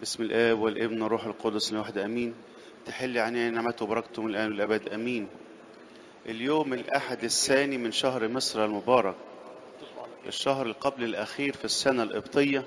بسم الآب والابن والروح القدس الواحد أمين تحل علينا نعمته وبركته من الآن والأبد أمين اليوم الأحد الثاني من شهر مصر المبارك الشهر القبل الأخير في السنة القبطية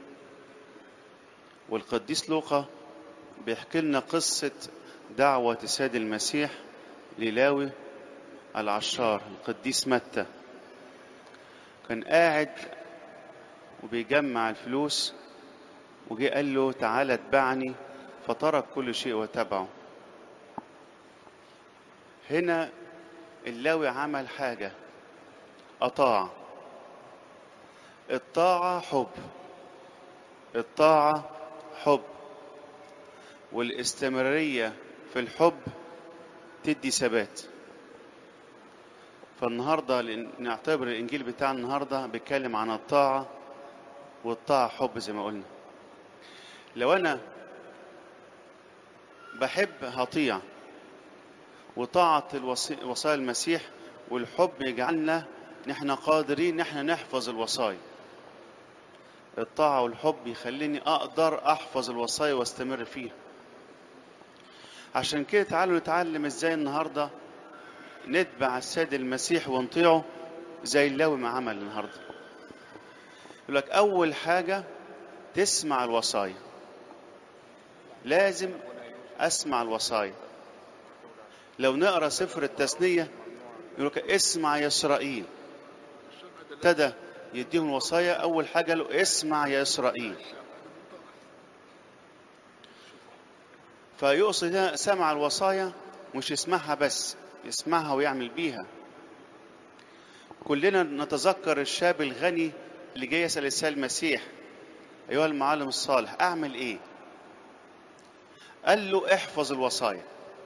والقديس لوقا بيحكي لنا قصة دعوة السيد المسيح للاوي العشار القديس متى كان قاعد وبيجمع الفلوس وجي قال له تعالى اتبعني فترك كل شيء وتبعه هنا اللاوي عمل حاجة أطاع الطاعة حب الطاعة حب والاستمرارية في الحب تدي ثبات فالنهارده نعتبر الانجيل بتاع النهارده بيتكلم عن الطاعه والطاعه حب زي ما قلنا لو انا بحب هطيع وطاعة الوصي... وصايا المسيح والحب يجعلنا نحن قادرين نحن نحفظ الوصايا الطاعة والحب يخليني أقدر أحفظ الوصايا واستمر فيها عشان كده تعالوا نتعلم ازاي النهارده نتبع السيد المسيح ونطيعه زي اللاوي ما عمل النهارده يقول لك اول حاجه تسمع الوصايا لازم اسمع الوصايا لو نقرا سفر التثنيه يقول لك اسمع يا اسرائيل ابتدى يديهم الوصايا اول حاجه له اسمع يا اسرائيل فيقصد هنا سمع الوصايا مش يسمعها بس يسمعها ويعمل بيها كلنا نتذكر الشاب الغني اللي جاي يسأل السيد المسيح أيها المعلم الصالح أعمل إيه؟ قال له احفظ الوصايا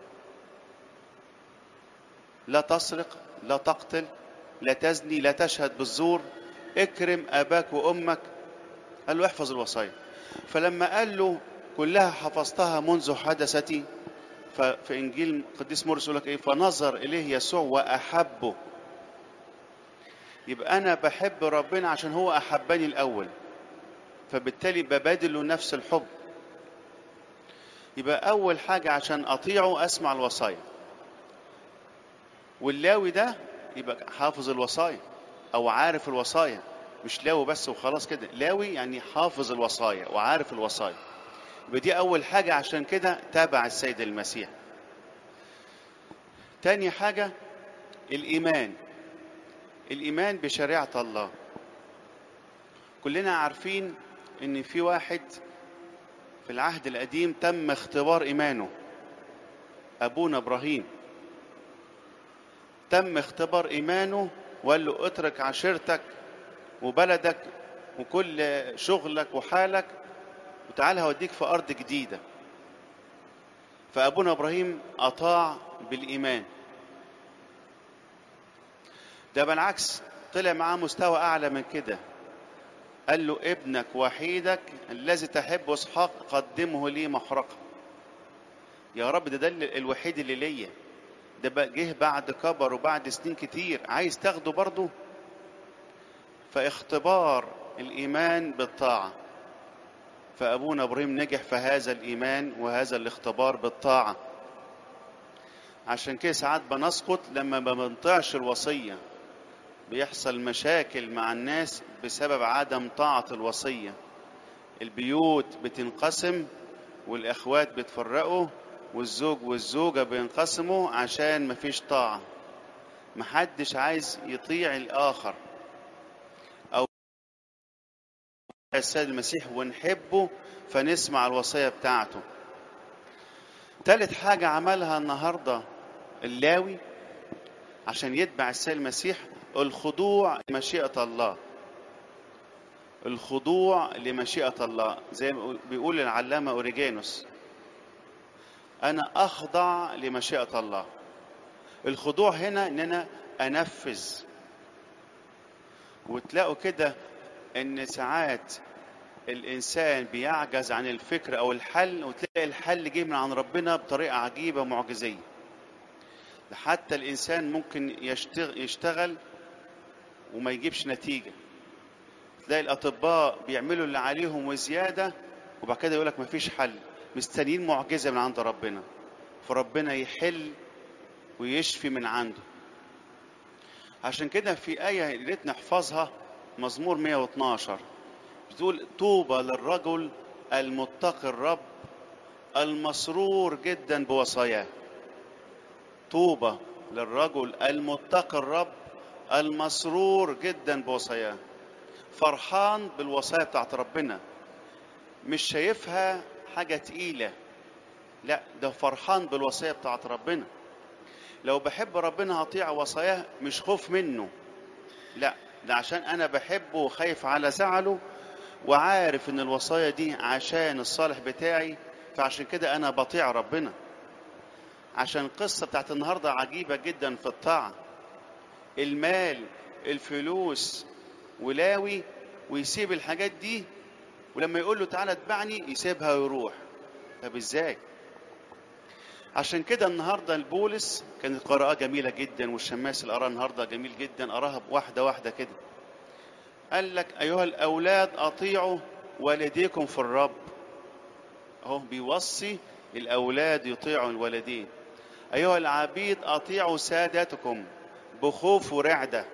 لا تسرق لا تقتل لا تزني لا تشهد بالزور اكرم أباك وأمك قال له احفظ الوصايا فلما قال له كلها حفظتها منذ حدثتي ففي انجيل القديس مرقس يقول لك ايه فنظر اليه يسوع واحبه يبقى انا بحب ربنا عشان هو احبني الاول فبالتالي ببادل له نفس الحب يبقى اول حاجه عشان اطيعه اسمع الوصايا واللاوي ده يبقى حافظ الوصايا او عارف الوصايا مش لاوي بس وخلاص كده لاوي يعني حافظ الوصايا وعارف الوصايا يبقى دي أول حاجة عشان كده تابع السيد المسيح تاني حاجة الإيمان الإيمان بشريعة الله كلنا عارفين إن في واحد في العهد القديم تم اختبار إيمانه أبونا إبراهيم تم اختبار إيمانه وقال له اترك عشيرتك وبلدك وكل شغلك وحالك وتعالى هوديك في أرض جديدة فأبونا إبراهيم أطاع بالإيمان ده بالعكس طلع معاه مستوى أعلى من كده قال له ابنك وحيدك الذي تحب اسحاق قدمه لي محرقة يا رب ده ده الوحيد اللي ليا ده بقى جه بعد كبر وبعد سنين كتير عايز تاخده برضه فاختبار الإيمان بالطاعة فأبونا إبراهيم نجح في هذا الإيمان وهذا الاختبار بالطاعة عشان كده ساعات بنسقط لما ما بنطيعش الوصية بيحصل مشاكل مع الناس بسبب عدم طاعة الوصية البيوت بتنقسم والإخوات بيتفرقوا والزوج والزوجة بينقسموا عشان مفيش طاعة محدش عايز يطيع الآخر السيد المسيح ونحبه فنسمع الوصية بتاعته ثالث حاجة عملها النهاردة اللاوي عشان يتبع السيد المسيح الخضوع لمشيئة الله الخضوع لمشيئة الله زي ما بيقول العلامة أوريجانوس أنا أخضع لمشيئة الله الخضوع هنا إن أنا أنفذ وتلاقوا كده ان ساعات الانسان بيعجز عن الفكر او الحل وتلاقي الحل جه من عن ربنا بطريقه عجيبه معجزيه حتى الانسان ممكن يشتغل, يشتغل وما يجيبش نتيجه تلاقي الاطباء بيعملوا اللي عليهم وزياده وبعد كده يقول لك مفيش حل مستنيين معجزه من عند ربنا فربنا يحل ويشفي من عنده عشان كده في آية يا ريت نحفظها مزمور 112 بتقول طوبى للرجل المتقي الرب المسرور جدا بوصاياه طوبى للرجل المتقي الرب المسرور جدا بوصاياه فرحان بالوصايا بتاعت ربنا مش شايفها حاجة تقيلة لا ده فرحان بالوصايا بتاعت ربنا لو بحب ربنا هطيع وصاياه مش خوف منه لا ده عشان انا بحبه وخايف على زعله وعارف ان الوصايا دي عشان الصالح بتاعي فعشان كده انا بطيع ربنا عشان القصة بتاعت النهاردة عجيبة جدا في الطاعة المال الفلوس ولاوي ويسيب الحاجات دي ولما يقول له تعالى اتبعني يسيبها ويروح طب ازاي عشان كده النهارده البولس كانت قراءة جميلة جدا والشماس اللي قراها النهارده جميل جدا قراها واحدة واحدة كده قال لك أيها الأولاد أطيعوا والديكم في الرب أهو بيوصي الأولاد يطيعوا الوالدين أيها العبيد أطيعوا سادتكم بخوف ورعدة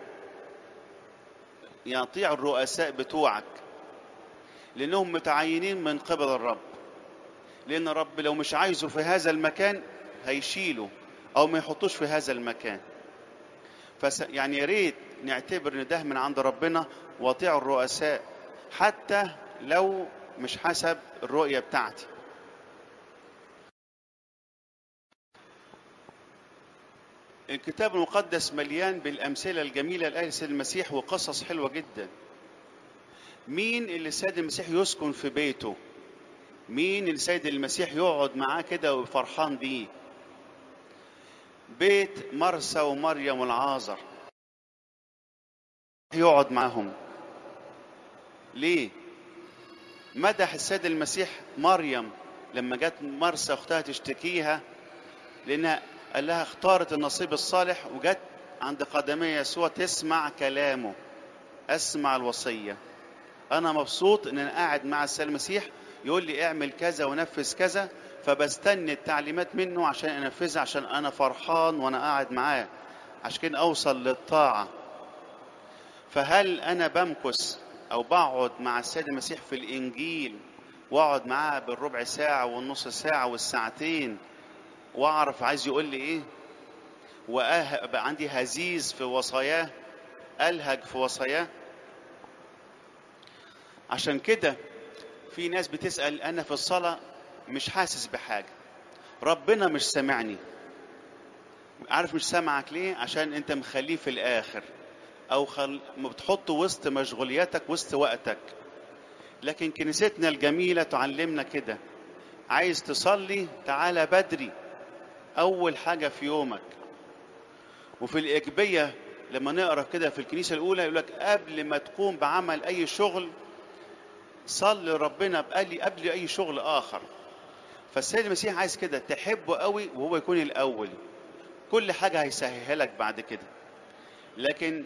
يطيع الرؤساء بتوعك لأنهم متعينين من قبل الرب لأن الرب لو مش عايزه في هذا المكان هيشيله أو ما يحطوش في هذا المكان فس يعني يا ريت نعتبر ان ده من عند ربنا واطيع الرؤساء حتى لو مش حسب الرؤية بتاعتي الكتاب المقدس مليان بالأمثلة الجميلة لآل سيد المسيح وقصص حلوة جدا مين اللي السيد المسيح يسكن في بيته مين اللي السيد المسيح يقعد معاه كده وفرحان بيه بيت مرسى ومريم والعازر يقعد معاهم ليه مدح السيد المسيح مريم لما جت مرسى اختها تشتكيها لانها قال لها اختارت النصيب الصالح وجت عند قدمي يسوع تسمع كلامه اسمع الوصيه انا مبسوط ان انا قاعد مع السيد المسيح يقول لي اعمل كذا ونفذ كذا فبستني التعليمات منه عشان انفذها عشان انا فرحان وانا قاعد معاه عشان كده اوصل للطاعه فهل انا بمكث او بقعد مع السيد المسيح في الانجيل واقعد معاه بالربع ساعه والنص ساعه والساعتين واعرف عايز يقول لي ايه وابقى عندي هزيز في وصاياه الهج في وصاياه عشان كده في ناس بتسال انا في الصلاه مش حاسس بحاجه ربنا مش سامعني عارف مش سامعك ليه عشان انت مخليه في الاخر او خل... بتحطه وسط مشغولياتك وسط وقتك لكن كنيستنا الجميله تعلمنا كده عايز تصلي تعالى بدري اول حاجه في يومك وفي الاجبيه لما نقرا كده في الكنيسه الاولى يقول لك قبل ما تقوم بعمل اي شغل صلي ربنا قبل قبل اي شغل اخر فالسيد المسيح عايز كده تحبه قوي وهو يكون الاول كل حاجه هيسهلها لك بعد كده لكن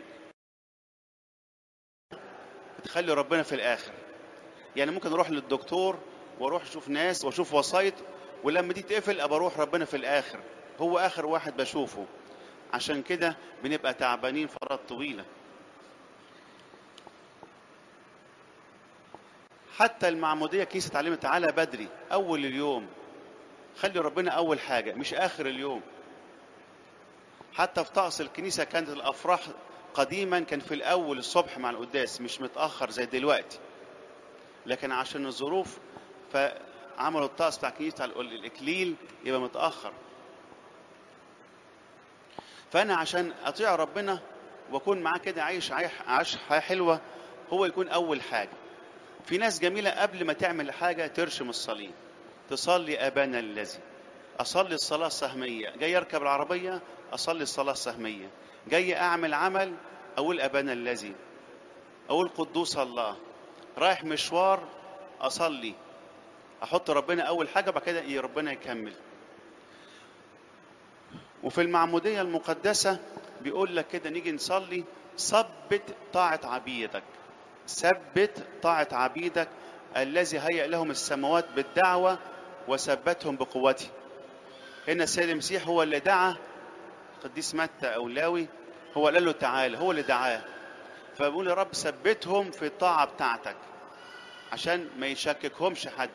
تخلي ربنا في الاخر يعني ممكن اروح للدكتور واروح اشوف ناس واشوف وسايط ولما دي تقفل ابقى اروح ربنا في الاخر هو اخر واحد بشوفه عشان كده بنبقى تعبانين فترات طويله حتى المعموديه كيسه تعليم تعالى بدري اول اليوم خلي ربنا اول حاجه مش اخر اليوم حتى في طقس الكنيسه كانت الافراح قديما كان في الاول الصبح مع القداس مش متاخر زي دلوقتي لكن عشان الظروف فعملوا الطقس بتاع كنيسه الاكليل يبقى متاخر فانا عشان اطيع ربنا واكون معاه كده عايش عايش حياه حلوه هو يكون اول حاجه في ناس جميله قبل ما تعمل حاجه ترشم الصليب تصلي ابانا الذي اصلي الصلاه السهميه جاي اركب العربيه اصلي الصلاه السهميه جاي اعمل عمل اقول ابانا الذي اقول قدوس الله رايح مشوار اصلي احط ربنا اول حاجه بعد كده ربنا يكمل وفي المعموديه المقدسه بيقول لك كده نيجي نصلي ثبت طاعه عبيدك ثبت طاعه عبيدك الذي هيأ لهم السماوات بالدعوة وثبتهم بقوته هنا السيد المسيح هو اللي دعا قديس متى أو لاوي هو اللي قال له تعالى هو اللي دعاه فبيقول يا رب ثبتهم في الطاعة بتاعتك عشان ما يشككهمش حد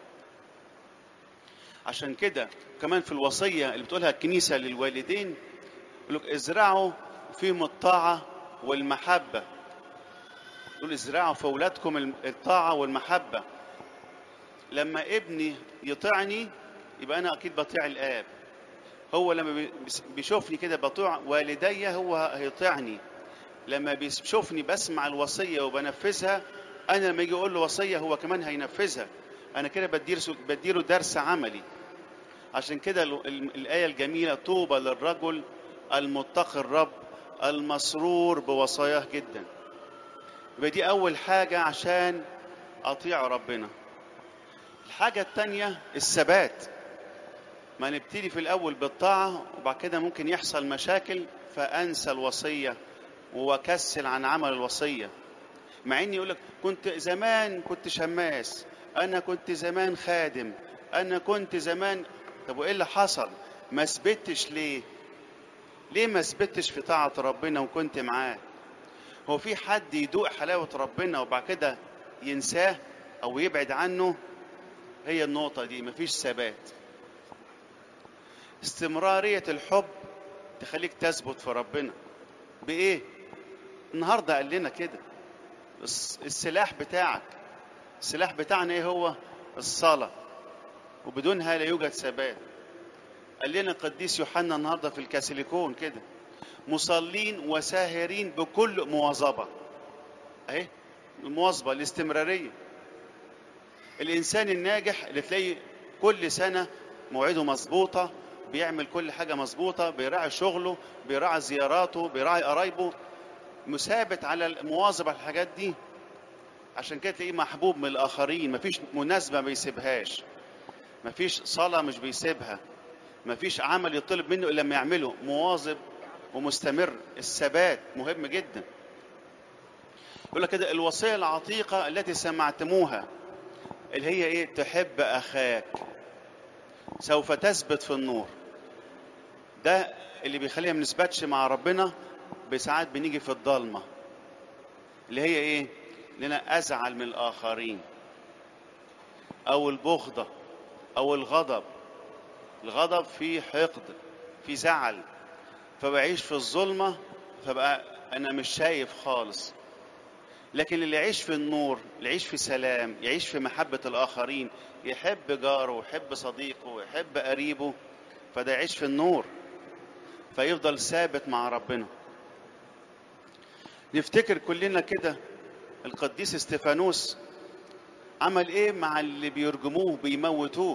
عشان كده كمان في الوصية اللي بتقولها الكنيسة للوالدين يقول لك ازرعوا فيهم الطاعة والمحبة يقول ازرعوا في أولادكم الطاعة والمحبة لما ابني يطيعني يبقى أنا أكيد بطيع الآب هو لما بيشوفني كده بطيع والدي هو هيطيعني لما بيشوفني بسمع الوصية وبنفذها أنا لما يجي أقول له وصية هو كمان هينفذها أنا كده بديله بديله درس عملي عشان كده الآية الجميلة طوبى للرجل المتقي الرب المسرور بوصاياه جدا يبقى دي أول حاجة عشان أطيع ربنا الحاجة التانية الثبات ما نبتدي في الأول بالطاعة وبعد كده ممكن يحصل مشاكل فأنسى الوصية وأكسل عن عمل الوصية مع إني يقولك كنت زمان كنت شماس أنا كنت زمان خادم أنا كنت زمان طب وإيه اللي حصل؟ ما ثبتش ليه؟ ليه ما ثبتش في طاعة ربنا وكنت معاه؟ هو في حد يدوق حلاوة ربنا وبعد كده ينساه أو يبعد عنه؟ هي النقطة دي مفيش ثبات. استمرارية الحب تخليك تثبت في ربنا. بإيه؟ النهارده قال لنا كده السلاح بتاعك السلاح بتاعنا ايه هو؟ الصلاة وبدونها لا يوجد ثبات. قال لنا القديس يوحنا النهارده في الكاثوليكون كده مصلين وساهرين بكل مواظبة. اهي المواظبة الاستمرارية. الإنسان الناجح اللي تلاقي كل سنة مواعيده مظبوطة بيعمل كل حاجة مظبوطة بيراعي شغله بيراعي زياراته بيراعي قرايبه مثابت على المواظبة على الحاجات دي عشان كده تلاقيه محبوب من الآخرين مفيش مناسبة ما بيسيبهاش مفيش صلاة مش بيسيبها مفيش عمل يطلب منه إلا لما يعمله مواظب ومستمر الثبات مهم جدا يقول لك كده الوصية العتيقة التي سمعتموها اللي هي ايه تحب اخاك سوف تثبت في النور ده اللي بيخلينا ما نثبتش مع ربنا بساعات بنيجي في الضلمه اللي هي ايه اننا ازعل من الاخرين او البغضه او الغضب الغضب فيه حقد في زعل فبعيش في الظلمه فبقى انا مش شايف خالص لكن اللي يعيش في النور اللي يعيش في سلام يعيش في محبة الآخرين يحب جاره ويحب صديقه ويحب قريبه فده يعيش في النور فيفضل ثابت مع ربنا نفتكر كلنا كده القديس استفانوس عمل ايه مع اللي بيرجموه بيموتوه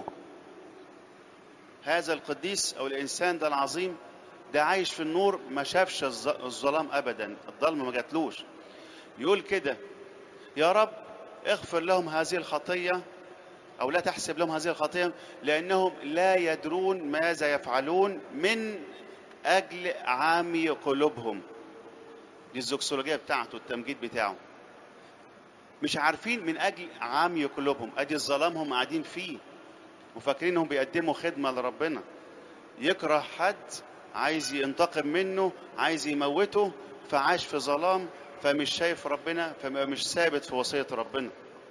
هذا القديس او الانسان ده العظيم ده عايش في النور ما شافش الظلام ابدا الظلمه ما جاتلوش يقول كده يا رب اغفر لهم هذه الخطية أو لا تحسب لهم هذه الخطية لأنهم لا يدرون ماذا يفعلون من أجل عامي قلوبهم دي الزوكسولوجية بتاعته التمجيد بتاعه مش عارفين من أجل عامي قلوبهم أدي الظلام هم قاعدين فيه وفاكرين انهم بيقدموا خدمة لربنا يكره حد عايز ينتقم منه عايز يموته فعاش في ظلام فمش شايف ربنا فمش ثابت في وصية ربنا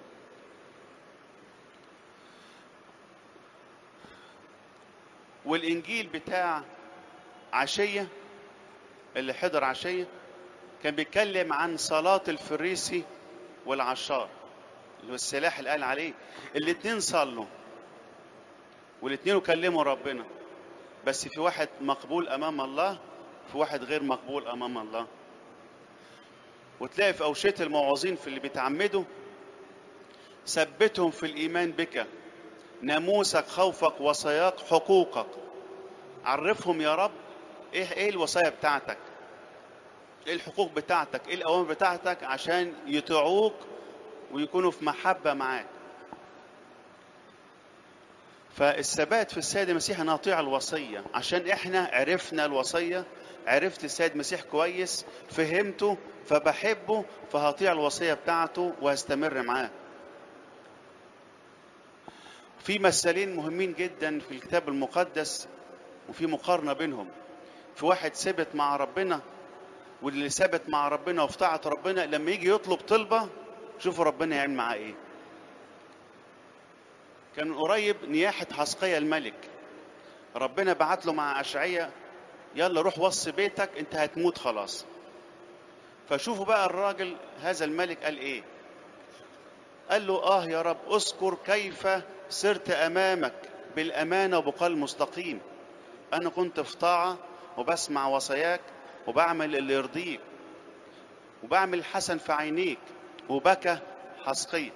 والإنجيل بتاع عشية اللي حضر عشية كان بيتكلم عن صلاة الفريسي والعشار اللي هو السلاح اللي قال عليه الاتنين صلوا والاتنين كلموا ربنا بس في واحد مقبول أمام الله في واحد غير مقبول أمام الله وتلاقي في أوشية الموعظين في اللي بيتعمدوا ثبتهم في الإيمان بك ناموسك خوفك وصاياك حقوقك عرفهم يا رب ايه ايه الوصايا بتاعتك ايه الحقوق بتاعتك ايه الاوامر بتاعتك عشان يطيعوك ويكونوا في محبه معاك فالثبات في السيد المسيح ان اطيع الوصيه عشان احنا عرفنا الوصيه عرفت السيد المسيح كويس فهمته فبحبه فهطيع الوصيه بتاعته وهستمر معاه في مثالين مهمين جدا في الكتاب المقدس وفي مقارنة بينهم في واحد ثبت مع ربنا واللي ثبت مع ربنا وفي طاعة ربنا لما يجي يطلب طلبة شوفوا ربنا يعمل معاه ايه كان من قريب نياحة حسقية الملك ربنا بعت له مع أشعية يلا روح وصي بيتك انت هتموت خلاص فشوفوا بقى الراجل هذا الملك قال ايه قال له اه يا رب اذكر كيف سرت امامك بالامانه وبقلب مستقيم انا كنت في طاعه وبسمع وصاياك وبعمل اللي يرضيك وبعمل الحسن في عينيك وبكى حسقية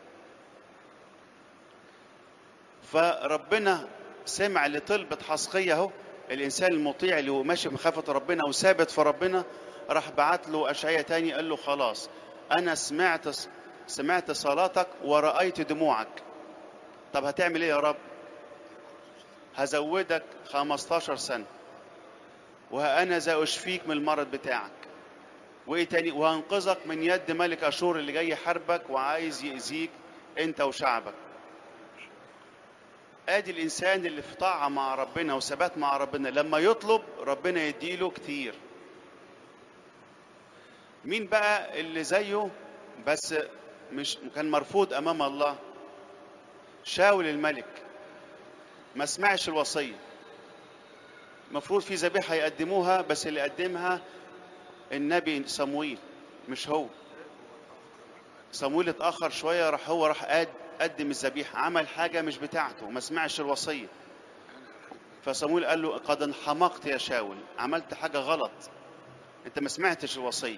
فربنا سمع لطلبة حسقية اهو الانسان المطيع اللي هو ماشي بمخافة ربنا وثابت في ربنا راح بعت له اشعياء تاني قال له خلاص انا سمعت سمعت صلاتك ورأيت دموعك طب هتعمل ايه يا رب هزودك 15 سنة وأنا ذا أشفيك من المرض بتاعك وإيه تاني وهنقذك من يد ملك أشور اللي جاي يحاربك وعايز يأذيك أنت وشعبك ادي الانسان اللي في طاعه مع ربنا وثبات مع ربنا لما يطلب ربنا يديله كتير مين بقى اللي زيه بس مش كان مرفوض امام الله شاول الملك ما سمعش الوصيه المفروض في ذبيحه يقدموها بس اللي قدمها النبي صمويل مش هو صمويل اتاخر شويه راح هو راح قاد قدم الذبيحه عمل حاجه مش بتاعته ما سمعش الوصيه فصمويل قال له قد انحمقت يا شاول عملت حاجه غلط انت ما سمعتش الوصيه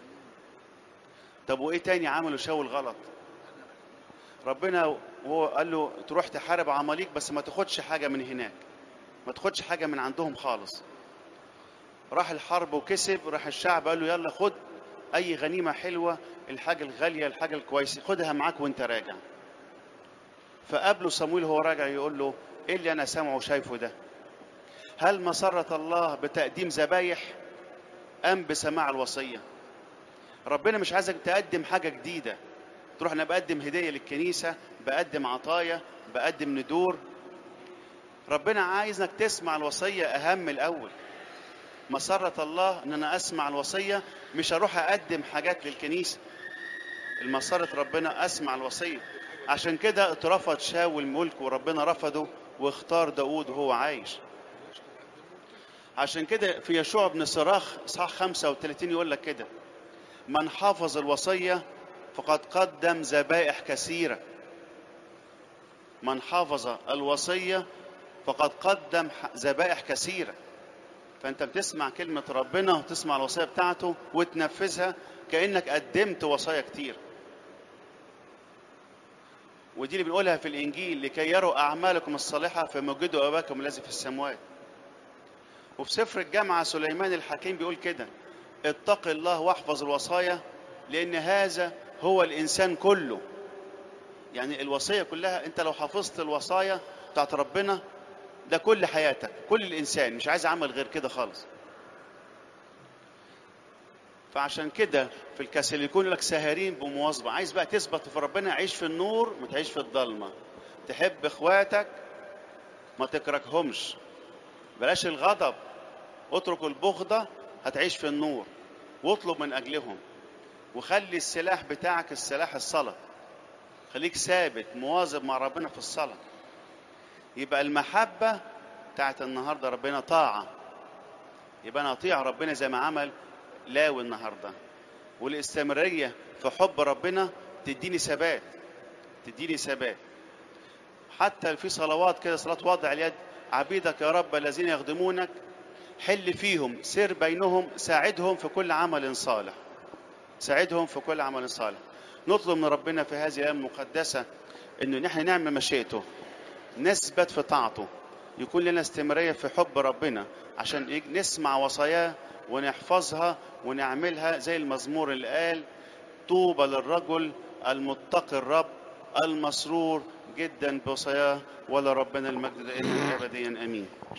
طب وايه تاني عمله شاول غلط ربنا وهو قال له تروح تحارب عماليق بس ما تاخدش حاجه من هناك ما تاخدش حاجه من عندهم خالص راح الحرب وكسب راح الشعب قال له يلا خد اي غنيمه حلوه الحاجه الغاليه الحاجه الكويسه خدها معاك وانت راجع فقابله صمويل وهو راجع يقول له ايه اللي انا سامعه وشايفه ده هل مسرة الله بتقديم ذبايح ام بسماع الوصيه ربنا مش عايزك تقدم حاجه جديده تروح انا بقدم هديه للكنيسه بقدم عطايا بقدم ندور ربنا عايزك تسمع الوصيه اهم الاول مسرة الله ان انا اسمع الوصيه مش هروح اقدم حاجات للكنيسه المسرة ربنا اسمع الوصيه عشان كده اترفض شاول ملك وربنا رفضه واختار داود وهو عايش عشان كده في يشوع بن صراخ صح 35 يقول لك كده من حافظ الوصية فقد قدم ذبائح كثيرة من حافظ الوصية فقد قدم ذبائح كثيرة فأنت بتسمع كلمة ربنا وتسمع الوصية بتاعته وتنفذها كأنك قدمت وصايا كتير ودي اللي بنقولها في الإنجيل لكي يروا أعمالكم الصالحة فمجدوا أباكم الذي في السماوات وفي سفر الجامعة سليمان الحكيم بيقول كده اتق الله واحفظ الوصايا لأن هذا هو الإنسان كله يعني الوصية كلها أنت لو حفظت الوصايا بتاعت ربنا ده كل حياتك كل الإنسان مش عايز عمل غير كده خالص فعشان كده في الكاثوليكون يقول لك ساهرين بمواظبة عايز بقى تثبت في ربنا عيش في النور ما تعيش في الضلمة تحب اخواتك ما تكرههمش بلاش الغضب اترك البغضة هتعيش في النور واطلب من أجلهم وخلي السلاح بتاعك السلاح الصلاة خليك ثابت مواظب مع ربنا في الصلاة يبقى المحبة بتاعت النهاردة ربنا طاعة يبقى أنا أطيع ربنا زي ما عمل لاوي النهاردة والاستمرارية في حب ربنا تديني ثبات تديني ثبات حتى في صلوات كده صلاة وضع اليد عبيدك يا رب الذين يخدمونك حل فيهم سر بينهم ساعدهم في كل عمل صالح ساعدهم في كل عمل صالح نطلب من ربنا في هذه الايام المقدسه انه نحن نعمل مشيئته نثبت في طاعته يكون لنا استمراريه في حب ربنا عشان نسمع وصاياه ونحفظها ونعملها زي المزمور اللي قال طوبى للرجل المتقي الرب المسرور جدا بوصاياه ولا ربنا المجد دائما ابديا امين